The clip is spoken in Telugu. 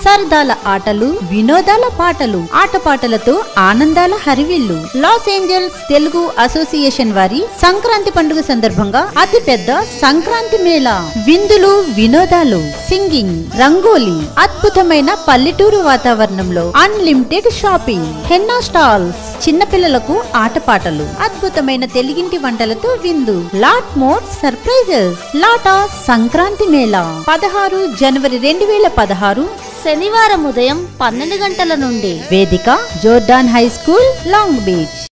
సరదాల ఆటలు వినోదాల పాటలు ఆటపాటలతో ఆనందాల హరివిల్లు లాస్ ఏంజల్స్ తెలుగు అసోసియేషన్ వారి సంక్రాంతి పండుగ సందర్భంగా అతి పెద్ద సంక్రాంతి మేళా విందులు వినోదాలు సింగింగ్ రంగోలీ అద్భుతమైన పల్లెటూరు వాతావరణంలో అన్లిమిటెడ్ షాపింగ్ హెన్నా స్టాల్స్ చిన్నపిల్లలకు ఆటపాటలు అద్భుతమైన తెలుగింటి వంటలతో విందు lot more surprises LATA Sankranti mela పదహారు జనవరి రెండు వేల పదహారు శనివారం ఉదయం పన్నెండు గంటల నుండి వేదిక Jordan High School Long beach